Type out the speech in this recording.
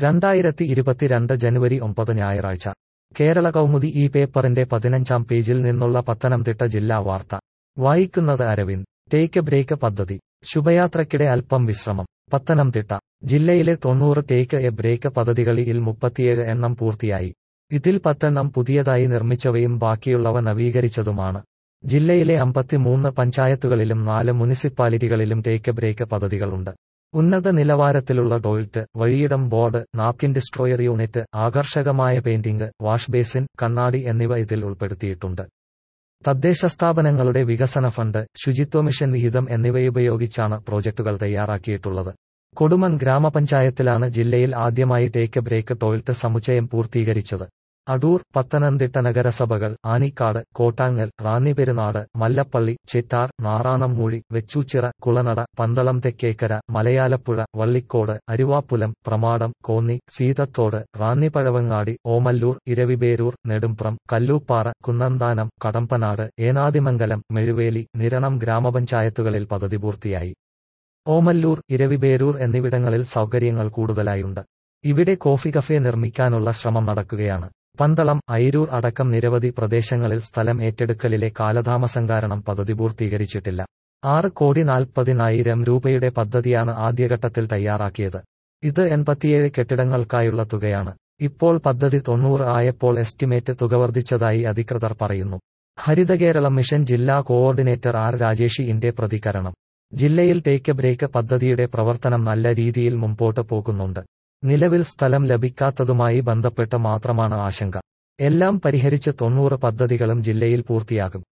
രണ്ടായിരത്തി ഇരുപത്തിരണ്ട് ജനുവരി ഒമ്പത് ഞായറാഴ്ച കേരള കൗമുദി ഈ പേപ്പറിന്റെ പതിനഞ്ചാം പേജിൽ നിന്നുള്ള പത്തനംതിട്ട ജില്ലാ വാർത്ത വായിക്കുന്നത് അരവിന്ദ് ടേക്ക് ബ്രേക്ക് പദ്ധതി ശുഭയാത്രയ്ക്കിടെ അല്പം വിശ്രമം പത്തനംതിട്ട ജില്ലയിലെ തൊണ്ണൂറ് ടേക്ക് എ ബ്രേക്ക് പദ്ധതികളിൽ മുപ്പത്തിയേഴ് എണ്ണം പൂർത്തിയായി ഇതിൽ പത്തെണ്ണം പുതിയതായി നിർമ്മിച്ചവയും ബാക്കിയുള്ളവ നവീകരിച്ചതുമാണ് ജില്ലയിലെ അമ്പത്തിമൂന്ന് പഞ്ചായത്തുകളിലും നാല് മുനിസിപ്പാലിറ്റികളിലും ടേക്ക് ബ്രേക്ക് പദ്ധതികളുണ്ട് ഉന്നത നിലവാരത്തിലുള്ള ടോയ്ലറ്റ് വഴിയിടം ബോർഡ് നാപ്കിൻ ഡിസ്ട്രോയർ യൂണിറ്റ് ആകർഷകമായ പെയിന്റിംഗ് വാഷ് ബേസിൻ കണ്ണാടി എന്നിവ ഇതിൽ ഉൾപ്പെടുത്തിയിട്ടുണ്ട് തദ്ദേശ സ്ഥാപനങ്ങളുടെ വികസന ഫണ്ട് ശുചിത്വ മിഷൻ വിഹിതം എന്നിവയുപയോഗിച്ചാണ് പ്രോജക്ടുകൾ തയ്യാറാക്കിയിട്ടുള്ളത് കൊടുമൺ ഗ്രാമപഞ്ചായത്തിലാണ് ജില്ലയിൽ ആദ്യമായി ടേക്ക് ബ്രേക്ക് ടോയ്ലറ്റ് സമുച്ചയം പൂർത്തീകരിച്ചത് അടൂർ പത്തനംതിട്ട നഗരസഭകൾ ആനിക്കാട് കോട്ടാങ്ങൽ റാന്നിപെരുനാട് മല്ലപ്പള്ളി ചിറ്റാർ നാറാണംമൂഴി വെച്ചൂച്ചിറ കുളനട പന്തളം തെക്കേക്കര മലയാലപ്പുഴ വള്ളിക്കോട് അരുവാപ്പുലം പ്രമാടം കോന്നി സീതത്തോട് റാന്നിപ്പഴവങ്ങാടി ഓമല്ലൂർ ഇരവിപേരൂർ നെടുംപ്രം കല്ലൂപ്പാറ കുന്നന്താനം കടമ്പനാട് ഏനാദിമംഗലം മെഴുവേലി നിരണം ഗ്രാമപഞ്ചായത്തുകളിൽ പദ്ധതി പൂർത്തിയായി ഓമല്ലൂർ ഇരവിപേരൂർ എന്നിവിടങ്ങളിൽ സൗകര്യങ്ങൾ കൂടുതലായുണ്ട് ഇവിടെ കോഫി കഫേ നിർമ്മിക്കാനുള്ള ശ്രമം നടക്കുകയാണ് പന്തളം ഐരൂർ അടക്കം നിരവധി പ്രദേശങ്ങളിൽ സ്ഥലം ഏറ്റെടുക്കലിലെ കാലതാമസം കാരണം പദ്ധതി പൂർത്തീകരിച്ചിട്ടില്ല ആറ് കോടി നാൽപ്പതിനായിരം രൂപയുടെ പദ്ധതിയാണ് ആദ്യഘട്ടത്തിൽ തയ്യാറാക്കിയത് ഇത് എൺപത്തിയേഴ് കെട്ടിടങ്ങൾക്കായുള്ള തുകയാണ് ഇപ്പോൾ പദ്ധതി തൊണ്ണൂറ് ആയപ്പോൾ എസ്റ്റിമേറ്റ് തുക വർദ്ധിച്ചതായി അധികൃതർ പറയുന്നു ഹരിതകേരളം മിഷൻ ജില്ലാ കോഓർഡിനേറ്റർ ആർ രാജേഷിന്റെ പ്രതികരണം ജില്ലയിൽ ടേക്ക് ബ്രേക്ക് പദ്ധതിയുടെ പ്രവർത്തനം നല്ല രീതിയിൽ മുമ്പോട്ട് പോകുന്നുണ്ട് നിലവിൽ സ്ഥലം ലഭിക്കാത്തതുമായി ബന്ധപ്പെട്ട് മാത്രമാണ് ആശങ്ക എല്ലാം പരിഹരിച്ച് തൊണ്ണൂറ് പദ്ധതികളും ജില്ലയിൽ പൂർത്തിയാകും